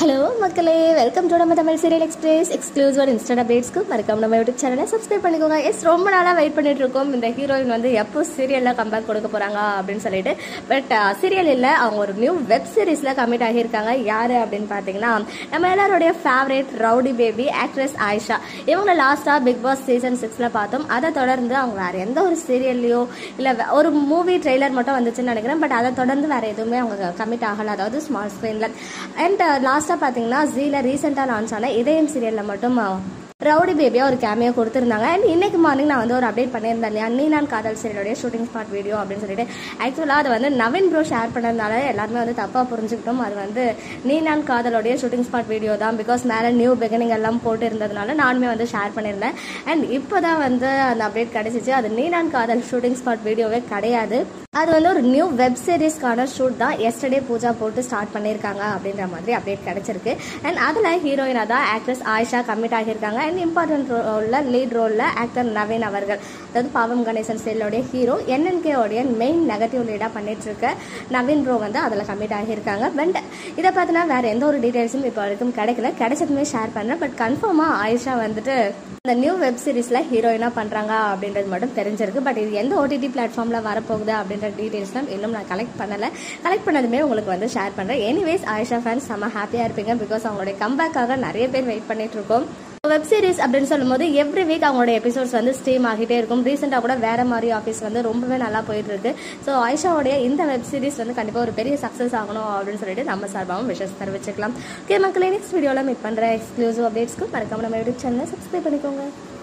hello மக்களே welcome to நம்ம Tamil serial express exclusive instant அப்டேட்ஸ்க்கு மறக்காம நம்ம யூடியூப் சேனலை சப்ஸ்கிரைப் பண்ணிக்கோங்க எஸ் ரொம்ப நாளாக வெயிட் பண்ணிட்டு இருக்கோம் இந்த ஹீரோயின் வந்து எப்போ சீரியலில் கம்பேக் கொடுக்க போகிறாங்க அப்படின்னு சொல்லிட்டு பட் சீரியல் இல்லை அவங்க ஒரு நியூ வெப் சீரிஸில் கமிட் ஆகியிருக்காங்க யார் அப்படின்னு பார்த்தீங்கன்னா நம்ம எல்லாருடைய favourite rowdy baby actress Ayesha இவங்க லாஸ்ட்டாக பிக் பாஸ் சீசன் சிக்ஸில் பார்த்தோம் அதை தொடர்ந்து அவங்க வேறு எந்த ஒரு சீரியல்லையோ இல்லை ஒரு மூவி ட்ரெய்லர் மட்டும் வந்துச்சுன்னு நினைக்கிறேன் பட் அதை தொடர்ந்து வேறு எதுவுமே அவங்க கமிட் ஆகலை அதாவது ஸ்மால் ஸ்க்ரீனில் அண்ட் லாஸ்ட்டாக பார்த்தீங்கன்னா ஜீல ரீசெண்டாக லான்ச் ஆன இதயம் சீரியலில் மட்டும் ரவுடி பேபியா ஒரு கேமியோ கொடுத்துருந்தாங்க அண்ட் இன்னைக்கு மார்னிங் நான் வந்து ஒரு அப்டேட் பண்ணியிருந்தேன் இல்லையா நீ நான் காதல் சீரியலுடைய ஷூட்டிங் ஸ்பாட் வீடியோ அப்படின்னு சொல்லிட்டு ஆக்சுவலாக அது வந்து நவீன் ப்ரோ ஷேர் பண்ணதுனால எல்லாருமே வந்து தப்பாக புரிஞ்சுக்கிட்டோம் அது வந்து நீ நான் காதலோடைய ஷூட்டிங் ஸ்பாட் வீடியோ தான் பிகாஸ் மேலே நியூ பிகினிங் எல்லாம் போட்டு இருந்ததுனால நானுமே வந்து ஷேர் பண்ணியிருந்தேன் அண்ட் இப்போ தான் வந்து அந்த அப்டேட் கிடைச்சிச்சு அது நீ நான் காதல் ஷூட்டிங் ஸ்பாட் வீடியோவே கிடையாது அது வந்து ஒரு நியூ வெப் சீரிஸ்க்கான ஷூட் தான் எஸ்டர்டே பூஜா போட்டு ஸ்டார்ட் பண்ணியிருக்காங்க அப்படின்ற மாதிரி அப்டேட் கிடைச்சிருக்கு அண்ட் அதில் ஹீரோயினாக தான் ஆக்ட்ரஸ் ஆயிஷா கமிட் ஆகியிருக்காங்க அண்ட் இம்பார்ட்டன்ட் ரோலில் லீட் ரோலில் ஆக்டர் நவீன் அவர்கள் அதாவது பாவம் கணேசன் ஸ்டைலோடைய ஹீரோ என்என்கே உடைய மெயின் நெகட்டிவ் லீடாக பண்ணிட்டு இருக்க நவீன் ப்ரோ வந்து அதில் கமிட் ஆகியிருக்காங்க பட் இதை பார்த்தினா வேறு எந்த ஒரு டீட்டெயில்ஸும் இப்போ வரைக்கும் கிடைக்கல கிடைச்சதுமே ஷேர் பண்ணுறேன் பட் கன்ஃபார்மாக ஆயிஷா வந்துட்டு அந்த நியூ வெப் சீரிஸில் ஹீரோயினாக பண்ணுறாங்க அப்படின்றது மட்டும் தெரிஞ்சிருக்கு பட் இது எந்த ஓடிடி பிளாட்ஃபார்மில் வரப்போகுது அப்படின்ற டீட்டெயில்ஸ்லாம் இன்னும் நான் கலெக்ட் பண்ணலை கலெக்ட் பண்ணதுமே உங்களுக்கு வந்து ஷேர் பண்ணுறேன் எனிவேஸ் ஆயிஷா ஃபேன்ஸ் செம்ம ஹாப்பியாக இருப்பீங்க பிகாஸ் அவங்களுடைய கம்பேக்காக நிறைய பேர் வெயிட் பண்ணிட்டு இருக்கோம் வெப் சீரிஸ் அப்படின்னு சொல்லும்போது எவ்ரி வீக் அவங்களோட எபிசோட்ஸ் வந்து ஸ்ட்ரீம் ஆகிட்டே இருக்கும் ரீசெண்டாக கூட வேற மாதிரி ஆஃபீஸ் வந்து ரொம்பவே நல்லா போயிட்டு இருக்கு ஸோ ஆயிஷாவுடைய இந்த வெப் சீரிஸ் வந்து கண்டிப்பாக ஒரு பெரிய சக்ஸஸ் ஆகணும் அப்படின்னு சொல்லிட்டு நம்ம சார்பாகவும் விஷஸ் தெரிவிச்சுக்கலாம் ஓகே மக்களே நெக்ஸ்ட் வீடியோவில் மீட் பண்ணுற எக்ஸ்க்ளூசிவ் அப்டேட்ஸ்க்கு மறக்காம நம்ம யூடியூப் சேனலை சப்ஸ்கிரைப் பண்ணிக்கோங்க